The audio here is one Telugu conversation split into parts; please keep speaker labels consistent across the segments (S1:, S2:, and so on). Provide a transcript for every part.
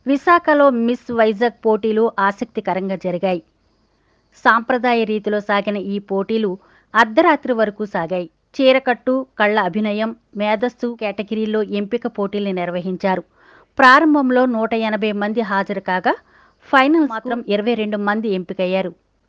S1: విశాఖలో మిస్ వైజాగ్ పోటీలు ఆసక్తికరంగా జరిగాయి సాంప్రదాయ రీతిలో సాగిన ఈ పోటీలు అర్ధరాత్రి వరకు సాగాయి చీరకట్టు కళ్ళ అభినయం మేధస్సు కేటగిరీలో ఎంపిక పోటీలు నిర్వహించారు ప్రారంభంలో నూట ఎనభై మంది హాజరు కాగా ఫైనల్ మాత్రం ఇరవై రెండు మంది ఎంపికయ్యారు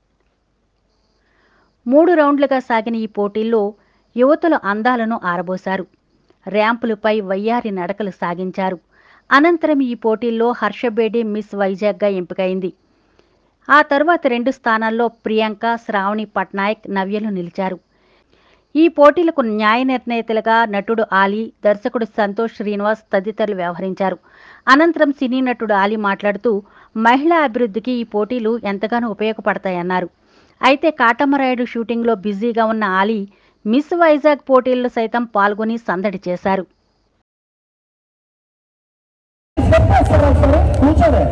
S1: మూడు రౌండ్లుగా సాగిన ఈ పోటీల్లో యువతుల అందాలను ఆరబోశారు ర్యాంపులపై వయ్యారి నడకలు సాగించారు అనంతరం ఈ పోటీల్లో హర్షబేడి మిస్ వైజాగ్గా ఎంపికైంది ఆ తరువాత రెండు స్థానాల్లో ప్రియాంక శ్రావణి పట్నాయక్ నవ్యలు నిలిచారు ఈ పోటీలకు న్యాయ నిర్ణేతలుగా నటుడు ఆలీ దర్శకుడు సంతోష్ శ్రీనివాస్ తదితరులు వ్యవహరించారు అనంతరం సినీ నటుడు ఆలీ మాట్లాడుతూ మహిళా అభివృద్ధికి ఈ పోటీలు ఎంతగానో ఉపయోగపడతాయన్నారు అయితే కాటమరాయుడు షూటింగ్లో బిజీగా ఉన్న ఆలీ మిస్ వైజాగ్ పోటీల్లో సైతం పాల్గొని సందడి చేశారు
S2: కూర్చోరే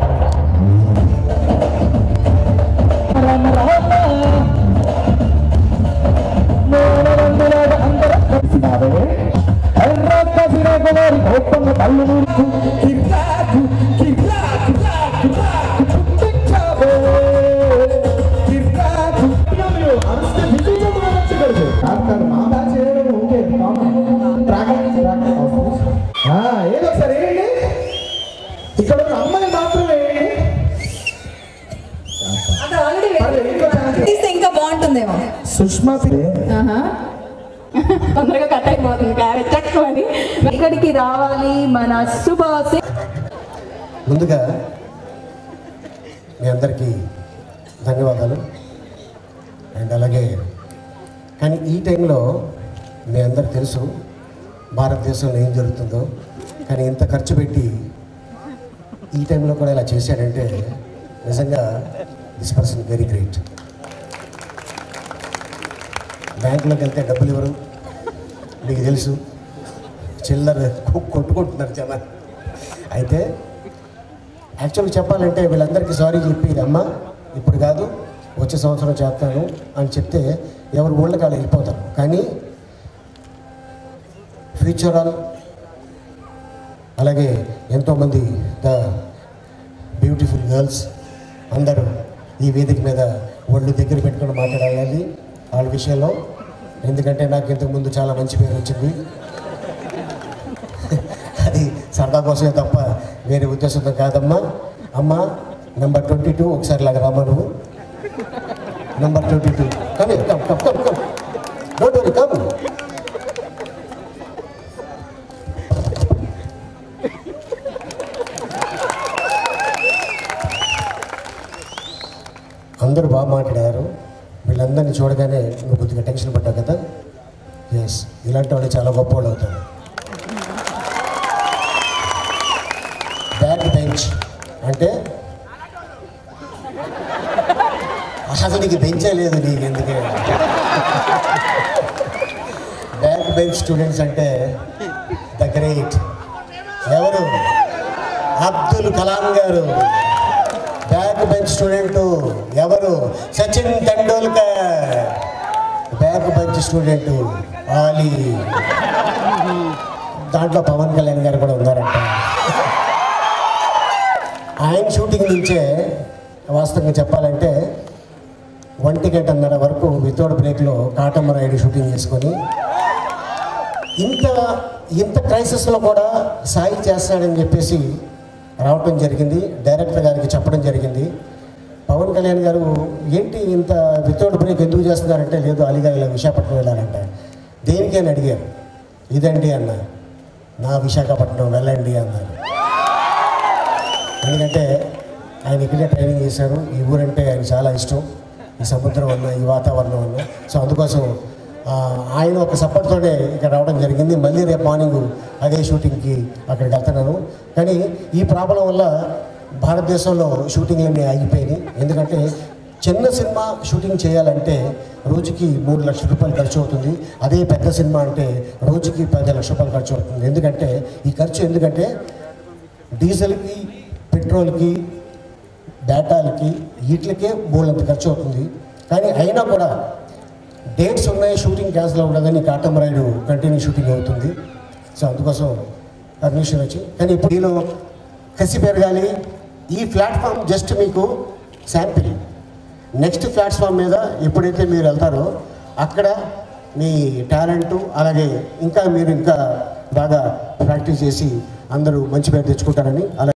S2: కళ్ళు నూరుకు కిర్రాకు కిర్రాకు కిర్రాకు చుట్టించావే కిర్రాకు అరుస్తే విజయం అనొచ్చు డాక్టర్ మామా చేయడం ఓకే ఏదో సరే ఏంటి ఇక్కడ ఉన్న అమ్మాయి మాత్రమే
S3: అక్కడ ఆల్రెడీ
S2: పర్లేదు, ఇంకో ఛాన్స్.
S3: తీస్తే ఇంకా బాగుంటుందేమో
S2: సుష్మా
S3: ఆహా. తొందరగా కట్ అయిపోతుంది క్యారెట్ తక్కువని ఇక్కడికి రావాలి మన సుభాష్
S4: ముందుగా మీ అందరికీ ధన్యవాదాలు అండ్ అలాగే కానీ ఈ టైంలో మీ అందరికి తెలుసు భారతదేశంలో ఏం జరుగుతుందో కానీ ఇంత ఖర్చు పెట్టి ఈ టైంలో కూడా ఇలా చేశాడంటే నిజంగా దిస్ పర్సన్ వెరీ గ్రేట్ బ్యాంకులోకి వెళ్తే డబ్బులు ఇవ్వరు మీకు తెలుసు చిల్లర కొ- కొట్టుకుంటున్నారు జనాలు అయితే యాక్చువల్గా చెప్పాలంటే వీళ్ళందరికీ సారీ చెప్పి అమ్మ ఇప్పుడు కాదు వచ్చే సంవత్సరం చేస్తాను అని చెప్తే ఎవరు ఊళ్ళకి వాళ్ళు వెళ్ళిపోతారు కానీ ఫ్యూచర్ ఆల్ అలాగే ఎంతోమంది ద బ్యూటిఫుల్ గర్ల్స్ అందరూ ఈ వేదిక మీద ఒళ్ళు దగ్గర పెట్టుకొని మాట్లాడాలి వాళ్ళ విషయంలో ఎందుకంటే నాకు ఇంతకుముందు చాలా మంచి పేరు వచ్చింది అది సరదా కోసమే తప్ప వేరే ఉద్దేశంతో కాదమ్మా అమ్మ నెంబర్ ట్వంటీ టూ ఒకసారి లాగా రామా నువ్వు number twenty two come come come come come don't worry come అందరూ బాగా మాట్లాడారు వీళ్ళందరినీ చూడగానే నువ్వు కొద్దిగా టెన్షన్ పడ్డావు కదా ఎస్ ఇలాంటి వాళ్ళు చాలా గొప్ప వాళ్ళు అవుతారు బ్యాక్ బెంచ్ అంటే అసలు నీకు బెంచే లేదు నీకు ఎందుకే బ్యాక్ బెంచ్ స్టూడెంట్స్ అంటే ద గ్రేట్ ఎవరు Abdul Kalam garu back bench student ఎవరు Sachin Tendulkar back bench student Ali దాంట్లో పవన్ కళ్యాణ్ గారు కూడా ఉన్నారంట ఆయన షూటింగ్ నుంచే వాస్తవంగా చెప్పాలంటే ఒంటి గంటన్నర వరకు వితౌట్ బ్రేక్లో కాటమ్మ రైడ్ షూటింగ్ చేసుకొని ఇంత ఇంత క్రైసిస్లో కూడా సాయి చేస్తాడని చెప్పేసి రావటం జరిగింది డైరెక్టర్ గారికి చెప్పడం జరిగింది పవన్ కళ్యాణ్ గారు ఏంటి ఇంత వితౌట్ బ్రేక్ ఎందుకు చేస్తున్నారంటే లేదు అలీగా ఇలా విశాఖపట్నం వెళ్ళారంట దేనికి అని అడిగారు ఇదండి అన్న నా విశాఖపట్నం వెళ్ళండి అన్నారు ఎందుకంటే ఆయన ఇక్కడే ట్రైనింగ్ చేశారు ఈ ఊరంటే ఆయన చాలా ఇష్టం ఈ సముద్రం అన్న ఈ వాతావరణం అన్న సో అందుకోసం ఆ, ఆయన ఒక సపోర్ట్తోనే ఇక్కడ రావడం జరిగింది మళ్ళీ రేపు మార్నింగ్ అదే షూటింగ్కి అక్కడికి వెళ్తున్నాను కానీ ఈ ప్రాబ్లం వల్ల భారతదేశంలో షూటింగ్లన్నీ ఆగిపోయినాయి ఎందుకంటే చిన్న సినిమా షూటింగ్ చేయాలంటే రోజుకి మూడు లక్షల రూపాయలు ఖర్చు అవుతుంది అదే పెద్ద సినిమా అంటే రోజుకి పది లక్షల రూపాయలు ఖర్చు అవుతుంది ఎందుకంటే ఈ ఖర్చు ఎందుకంటే డీజిల్కి పెట్రోల్కి డేటాలకి వీటికే బోలంత ఖర్చు అవుతుంది కానీ అయినా కూడా డేట్స్ ఉన్నాయి షూటింగ్ క్యాన్సిల్ అవ్వదని కాటమరాయుడు కంటిన్యూ షూటింగ్ అవుతుంది సో అందుకోసం పర్మిషన్ వచ్చి కానీ ఇప్పుడు దీనిలో కసి పెరగాలి ఈ ప్లాట్ఫామ్ జస్ట్ మీకు శాంపిల్ నెక్స్ట్ ప్లాట్ఫామ్ మీద ఎప్పుడైతే మీరు వెళ్తారో అక్కడ మీ టాలెంటు అలాగే ఇంకా మీరు ఇంకా బాగా ప్రాక్టీస్ చేసి అందరూ మంచి పేరు తెచ్చుకుంటారని అలాగే